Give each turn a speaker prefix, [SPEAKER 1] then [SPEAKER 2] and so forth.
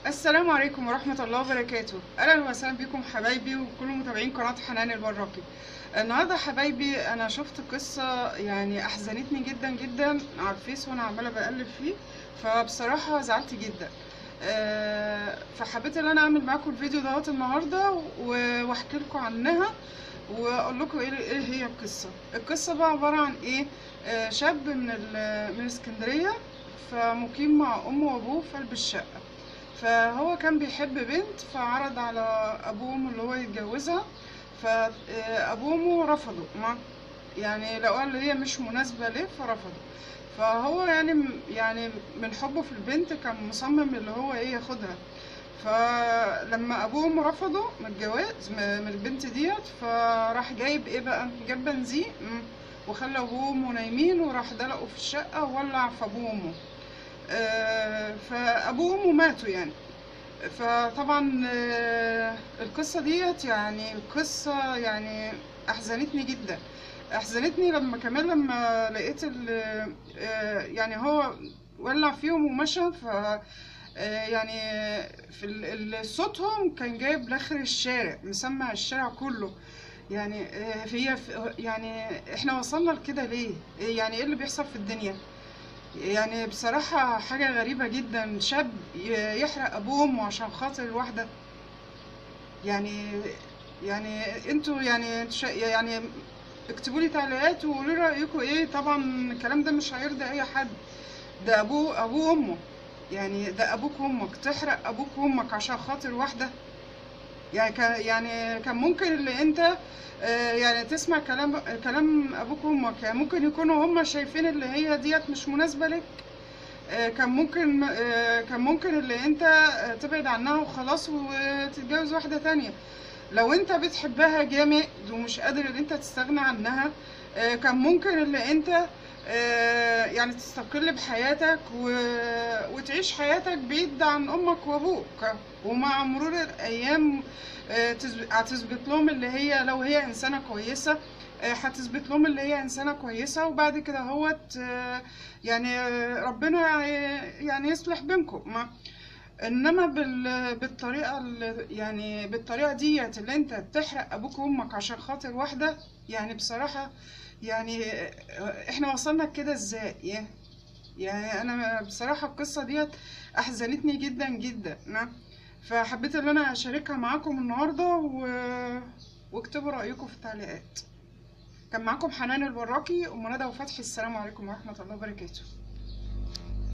[SPEAKER 1] السلام عليكم ورحمة الله وبركاته أهلا وسهلا بكم حبايبي وكل متابعين قناة حنان البراكي النهاردة حبايبي أنا شفت قصة يعني أحزنتني جدا جدا على الفيس وأنا عمالة بقلب فيه فبصراحة زعلت جدا آه، فحبيت ان انا اعمل معاكم الفيديو دوت النهارده و- واحكي لكم عنها واقول لكم ايه ايه هي القصه القصه بقى عباره عن ايه آه، شاب من ال- من اسكندريه فمقيم مع امه وابوه في قلب الشقه فهو كان بيحب بنت فعرض على ابوه وامه اللي هو يتجوزها فابوه وامه رفضوا ما يعني لقوها اللي هي مش مناسبه ليه فرفضوا فهو يعني يعني من حبه في البنت كان مصمم اللي هو ايه ياخدها فلما ابوه وامه رفضوا من الجواز م- من البنت ديت فراح جايب ايه بقى جاب بنزين مم، وخلى ابوه وامه نايمين وراح دلقوا في الشقه وولع في ابوه وامه آه، فابوه وامه ماتوا يعني فطبعا آه، القصه ديت يعني قصه يعني احزنتني جدا احزنتني لما كمان لما لقيت ال آه، يعني هو ولع فيهم ومشى ف آه، يعني في ال- ال- صوتهم كان جايب لاخر الشارع مسمع الشارع كله يعني آه، هي يعني احنا وصلنا لكده ليه إيه يعني ايه اللي بيحصل في الدنيا يعني بصراحة حاجة غريبة جدا شاب ي- يحرق أبوه وأمه عشان خاطر واحدة يعني يعني انتوا يعني انتوا شا- يعني اكتبوا لي تعليقات وقولوا لي رأيكم ايه طبعا الكلام ده مش هيرضي أي حد ده أبوه أبوه وأمه يعني ده أبوك وأمك تحرق أبوك وأمك عشان خاطر واحدة يعني كان يعني كان ممكن اللي انت آه، يعني تسمع كلام كلام ابوك وامك يعني ممكن يكونوا هم شايفين اللي هي ديت مش مناسبة لك آه، كان ممكن آه، كان ممكن اللي انت آه، تبعد عنها وخلاص وتتجوز واحدة تانية لو انت بتحبها جامد ومش قادر ان انت تستغنى عنها آه، كان ممكن اللي انت آه، يعني تستقل بحياتك و- وتعيش حياتك بعيد عن امك وابوك ومع مرور الايام آه، تثب- هتثبت لهم اللي هي لو هي انسانه كويسه آه، هتثبت لهم اللي هي انسانه كويسه وبعد كده هوت آه، يعني آه، ربنا ي- يعني يصلح بينكم ما انما بال... بالطريقه ال- يعني بالطريقه ديت اللي انت تحرق ابوك وامك عشان خاطر واحده يعني بصراحه يعني آه، احنا وصلنا كده ازاي يعني يعني انا بصراحه القصه ديت احزنتني جدا جدا نعم فحبيت ان انا اشاركها معاكم النهارده و... واكتبوا رايكم في التعليقات كان معاكم حنان البراكي ام ندى وفتحي السلام عليكم ورحمه الله وبركاته